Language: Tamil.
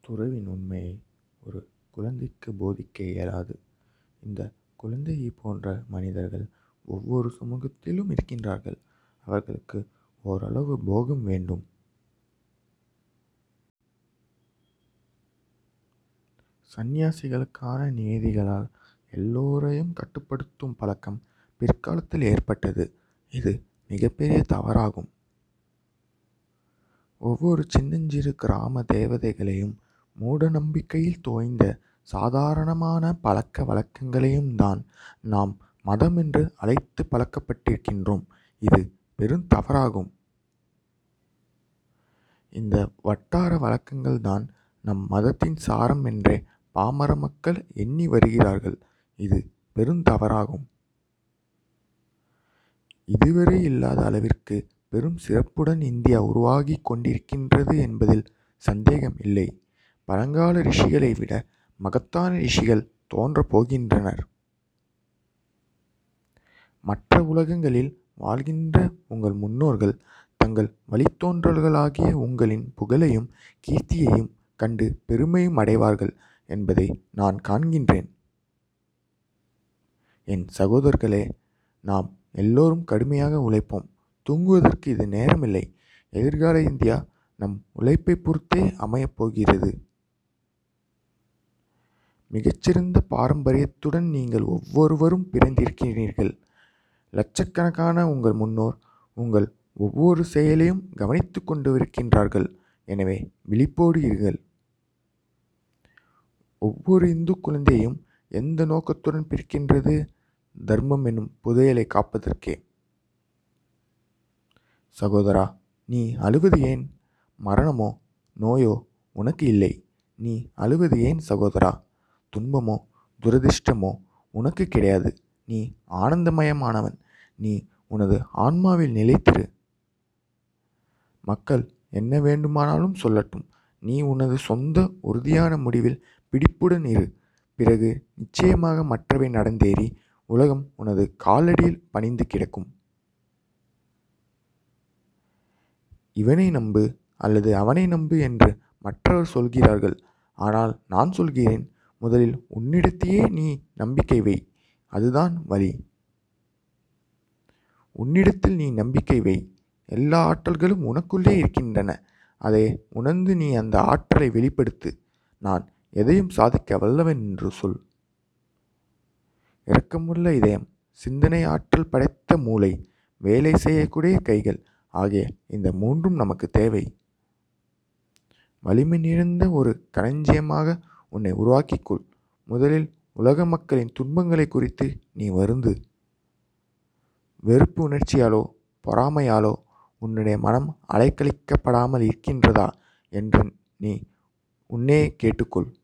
துறவின் உண்மையை ஒரு குழந்தைக்குப் போதிக்க இயலாது. இந்தக் குழந்தையைப் போன்ற மனிதர்கள் ஒவ்வொரு சமூகத்திலும் இருக்கின்றார்கள். அவர்களுக்கு ஓரளவு போகம் வேண்டும். சந்நியாசிகளுக்கான நியதிகளால் எல்லோரையும் கட்டுப்படுத்தும் பழக்கம் பிற்காலத்தில் ஏற்பட்டது. இது மிகப்பெரிய தவறாகும். ஒவ்வொரு சின்னஞ்சிறு கிராம தேவதைகளையும் மூட நம்பிக்கையில் தோய்ந்த சாதாரணமான பழக்க வழக்கங்களையும்தான் நாம் மதம் என்று அழைத்துப் பழக்கப்பட்டிருக்கின்றோம். இது பெருந்தவறாகும். இந்த வட்டார வழக்கங்கள்தான் நம் மதத்தின் சாரம் என்றே பாமர மக்கள் எண்ணி வருகிறார்கள். இது பெருந்தவறாகும். இதுவரை இல்லாத அளவிற்கு பெரும் சிறப்புடன் இந்தியா உருவாகிக் கொண்டிருக்கின்றது என்பதில் சந்தேகம் இல்லை. பழங்கால ரிஷிகளை விட மகத்தான ரிஷிகள் தோன்றப் போகின்றனர். மற்ற உலகங்களில் வாழ்கின்ற உங்கள் முன்னோர்கள் தங்கள் வழித்தோன்றல்களாகிய உங்களின் புகழையும் கீர்த்தியையும் கண்டு பெருமையும் அடைவார்கள் என்பதை நான் காண்கின்றேன். என் சகோதரர்களே நாம் எல்லோரும் கடுமையாக உழைப்போம். தூங்குவதற்கு இது நேரமில்லை. எதிர்கால இந்தியா நம் உழைப்பைப் பொறுத்தே அமையப் போகிறது. மிகச்சிறந்த பாரம்பரியத்துடன் நீங்கள் ஒவ்வொருவரும் பிறந்திருக்கிறீர்கள். லட்சக்கணக்கான உங்கள் முன்னோர் உங்கள் ஒவ்வொரு செயலையும் கவனித்துக் கொண்டிருக்கின்றார்கள். எனவே விழிப்போடு இருங்கள். ஒவ்வொரு இந்துக் குழந்தையும் எந்த நோக்கத்துடன் பிறக்கின்றது? தர்மம் எனும் புதையலைக் காப்பதற்கே. சகோதரா நீ அழுவது ஏன்? மரணமோ நோயோ உனக்கு இல்லை. நீ அழுவது ஏன் சகோதரா? துன்பமோ துரதிர்ஷ்டமோ உனக்குக் கிடையாது. நீ ஆனந்தமயமானவன். நீ உனது ஆன்மாவில் நிலைத்திரு. மக்கள் என்ன வேண்டுமானாலும் சொல்லட்டும். நீ உனது சொந்த உறுதியான முடிவில் பிடிப்புடன் இரு. பிறகு நிச்சயமாக மற்றவை நடந்தேறி உலகம் உனது காலடியில் பணிந்து கிடக்கும். இவனை நம்பு அல்லது அவனை நம்பு என்று மற்றவர் சொல்கிறார்கள். ஆனால் நான் சொல்கிறேன் முதலில் உன்னிடத்தையே நீ நம்பிக்கை வை. அதுதான் வழி. உன்னிடத்தில் நீ நம்பிக்கை வை. எல்லா ஆற்றல்களும் உனக்குள்ளே இருக்கின்றன. அதை உணர்ந்து நீ அந்த ஆற்றலை வெளிப்படுத்து. நான் எதையும் சாதிக்க வல்லவன் என்று சொல். இரக்கமுள்ள இதயம் சிந்தனை ஆற்றல் படைத்த மூளை வேலை செய்யக்கூடிய கைகள் ஆகிய இந்த மூன்றும் நமக்குத் தேவை. வலிமை நிறைந்த ஒரு களஞ்சியமாக உன்னை உருவாக்கிக் கொள். முதலில் உலக மக்களின் துன்பங்களைக் குறித்து நீ வருந்து. வெறுப்பு உணர்ச்சியாலோ பொறாமையாலோ உன்னுடைய மனம் அலைக்கழிக்கப்படாமல் இருக்கின்றதா என்று நீ உன்னையே கேட்டுக் கொள்.